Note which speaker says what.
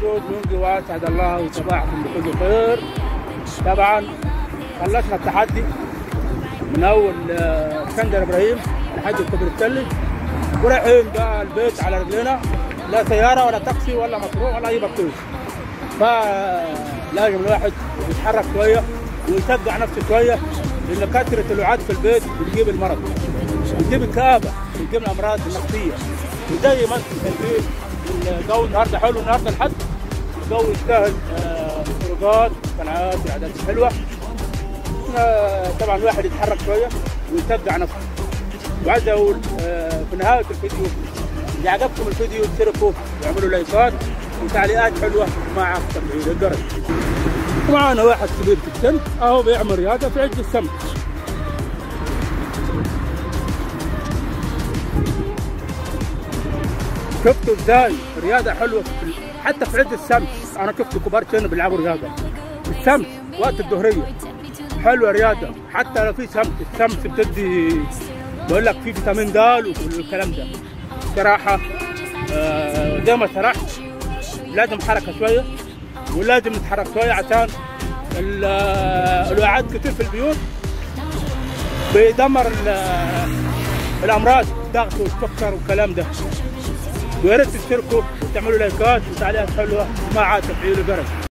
Speaker 1: موجود ينجي واسعد الله وصباحكم بكل خير طبعا خلصنا التحدي من اول آه، اسكندر ابراهيم لحد الكوبري الثلج ورايحين بقى البيت على رجلنا لا سياره ولا تاكسي ولا مشروع ولا اي بطيخ فلازم الواحد يتحرك شويه ويتبع نفسه شويه لان كثره الوعاد في البيت بتجيب المرض بتجيب الكآبه بتجيب الامراض النفسيه وزي ما انتم شايفين الجو النهارده حلو النهارده الحد الجو يستاهل آه، خروجات قناعات وعادات حلوه آه، طبعا الواحد يتحرك شويه ويتبع نفسه وعايز اقول آه، في نهايه الفيديو اذا عجبكم الفيديو اشتركوا واعملوا لايكات وتعليقات حلوه مع تفعيل الجرس ومعانا واحد كبير في السن اهو بيعمل رياضه في عز السمك شفتوا ازاي رياضه حلوه في ال- حتى في عز الشمس انا شفت كبار سن بيلعبوا رياضه الشمس وقت الظهريه حلوه رياضه حتى لو في شمس الشمس بتدي بقول لك في فيتامين د والكلام ده صراحه آه زي ما شرحت لازم حركه شويه ولازم نتحرك شويه عشان ال- آه، الوعاد كتير في البيوت بيدمر ال- الامراض الضغط والسكر والكلام ده ويا ريت تشتركوا وتعملوا لايكات وتعليقات حلوه مع تفعيل الجرس